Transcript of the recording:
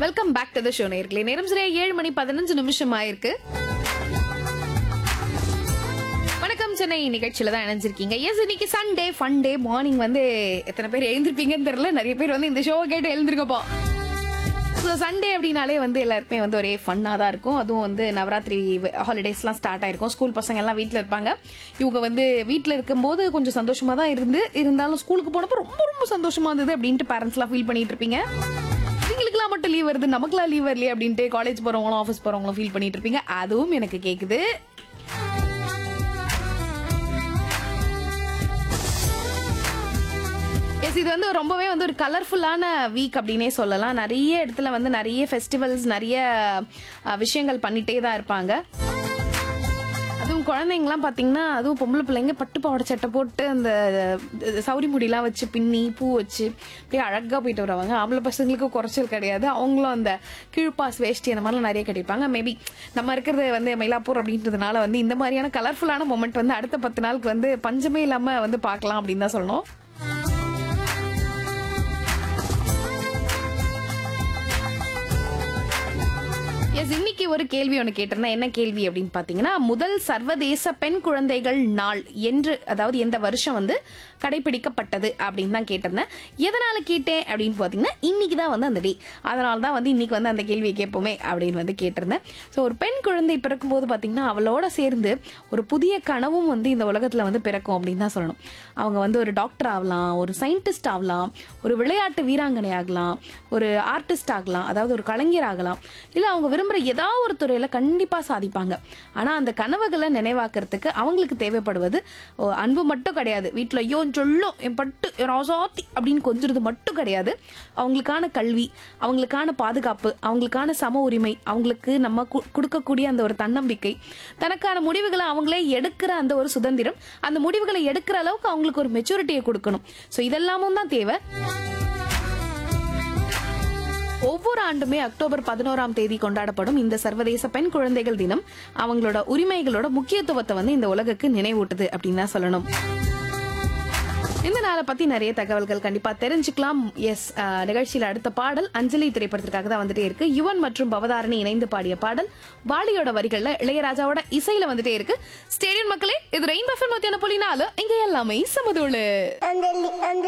welcome back to the show நேர்களே நேரம் சரியா ஏழு மணி பதினஞ்சு நிமிஷம் ஆயிருக்கு வணக்கம் சென்னை நிகழ்ச்சியில தான் இணைஞ்சிருக்கீங்க எஸ் இன்னைக்கு சண்டே ஃபன் டே மார்னிங் வந்து எத்தனை பேர் எழுந்திருப்பீங்கன்னு தெரியல நிறைய பேர் வந்து இந்த ஷோ கேட்டு எழுந்திருக்கப்போ ஸோ சண்டே அப்படின்னாலே வந்து எல்லாருக்குமே வந்து ஒரே ஃபன்னாக தான் இருக்கும் அதுவும் வந்து நவராத்திரி ஹாலிடேஸ்லாம் ஸ்டார்ட் ஆயிருக்கும் ஸ்கூல் பசங்க எல்லாம் வீட்டில் இருப்பாங்க இவங்க வந்து வீட்டில் இருக்கும்போது கொஞ்சம் சந்தோஷமாக தான் இருந்து இருந்தாலும் ஸ்கூலுக்கு போனப்போ ரொம்ப ரொம்ப சந்தோஷமா இருந்தது அப்படின்ட்டு பேரண்ட்ஸ்லாம் ஃபீல் பண்ணிட்டு இருப்பீங்க இவங்களுக்குலாம் மட்டும் லீவ் வருது நமக்குலாம் லீவ் வரலையே அப்படின்ட்டு காலேஜ் போறவங்களும் ஆஃபீஸ் போறவங்களும் ஃபீல் பண்ணிட்டு இருப்பீங்க அதுவும் எனக்கு கேக்குது எஸ் இது வந்து ரொம்பவே வந்து ஒரு கலர்ஃபுல்லான வீக் அப்படின்னே சொல்லலாம் நிறைய இடத்துல வந்து நிறைய ஃபெஸ்டிவல்ஸ் நிறைய அஹ், விஷயங்கள் பண்ணிட்டே தான் இருப்பாங்க அதுவும் குழந்தைங்கலாம் பார்த்தீங்கன்னா அதுவும் பொம்பளை பிள்ளைங்க பட்டு பாவாடை சட்டை போட்டு அந்த அஹ், சௌரி முடியெல்லாம் வச்சு பின்னி பூ வச்சு அப்படியே அழகாக போயிட்டு வருவாங்க ஆம்பளை பசங்களுக்கு குறைச்சல் கிடையாது அவங்களும் அந்த கீழ்பாஸ் வேஷ்டி அந்த மாதிரிலாம் நிறைய கட்டிப்பாங்க மேபி நம்ம இருக்கிறது வந்து மயிலாப்பூர் அப்படின்றதுனால வந்து இந்த மாதிரியான கலர்ஃபுல்லான மொமெண்ட் வந்து அடுத்த பத்து நாளுக்கு வந்து பஞ்சமே இல்லாமல் வந்து பார்க்கலாம் அப்படின்னு தான் சொல்லணும் எஸ் இன்னைக்கு ஒரு கேள்வி ஒன்று கேட்டிருந்தேன் என்ன கேள்வி அப்படின்னு பார்த்தீங்கன்னா முதல் சர்வதேச பெண் குழந்தைகள் நாள் என்று அதாவது எந்த வருஷம் வந்து கடைபிடிக்கப்பட்டது அப்படின்னு தான் கேட்டிருந்தேன் எதனால கேட்டேன் அப்படின்னு பார்த்தீங்கன்னா இன்னைக்கு தான் வந்து அந்த டே அதனால தான் வந்து இன்னைக்கு வந்து அந்த கேள்வியை கேட்போமே அப்படின்னு வந்து கேட்டிருந்தேன் ஸோ ஒரு பெண் குழந்தை பிறக்கும்போது பார்த்தீங்கன்னா அவளோட சேர்ந்து ஒரு புதிய கனவும் வந்து இந்த உலகத்தில் வந்து பிறக்கும் அப்படின்னு தான் சொல்லணும் அவங்க வந்து ஒரு டாக்டர் ஆகலாம் ஒரு சயின்டிஸ்ட் ஆகலாம் ஒரு விளையாட்டு வீராங்கனை ஆகலாம் ஒரு ஆர்டிஸ்ட் ஆகலாம் அதாவது ஒரு கலைஞர் ஆகலாம் இல்லை அவங்க விரும்புகிற ஏதாவது ஒரு துறையில் கண்டிப்பாக சாதிப்பாங்க ஆனால் அந்த கனவுகளை நினைவாக்குறதுக்கு அவங்களுக்கு தேவைப்படுவது ஓ, அன்பு மட்டும் கிடையாது வீட்டில் ஐயோ சொல்லும் என் பட்டு என் ராசாத்தி அப்படின்னு கொஞ்சிறது மட்டும் கிடையாது அவங்களுக்கான கல்வி அவங்களுக்கான பாதுகாப்பு அவங்களுக்கான சம உரிமை அவங்களுக்கு நம்ம கு- கொடுக்கக்கூடிய அந்த ஒரு தன்னம்பிக்கை தனக்கான முடிவுகளை அவங்களே எடுக்கிற அந்த ஒரு சுதந்திரம் அந்த முடிவுகளை எடுக்கிற அளவுக்கு அவங்களுக்கு ஒரு மெச்சூரிட்டியை கொடுக்கணும் ஸோ இதெல்லாமும் தான் தேவை ஒவ்வொரு ஆண்டுமே அக்டோபர் பதினோராம் தேதி கொண்டாடப்படும் இந்த சர்வதேச பெண் குழந்தைகள் தினம் அவங்களோட உரிமைகளோட முக்கியத்துவத்தை வந்து இந்த உலகுக்கு நினைவூட்டுது அப்படின்னு தான் சொல்லணும் இந்த நாளை பத்தி நிறைய தகவல்கள் கண்டிப்பா தெரிஞ்சுக்கலாம் எஸ் நிகழ்ச்சியில அடுத்த பாடல் அஞ்சலி திரைப்படத்திற்காக தான் வந்துட்டே இருக்கு யுவன் மற்றும் பவதாரணி இணைந்து பாடிய பாடல் வாலியோட வரிகள்ல இளையராஜாவோட இசையில வந்துட்டே இருக்கு ஸ்டேடியம் மக்களே இது ரெயின் பஃபன் மத்தியான புலினால இங்க எல்லாமே சமதோளு அந்த அந்த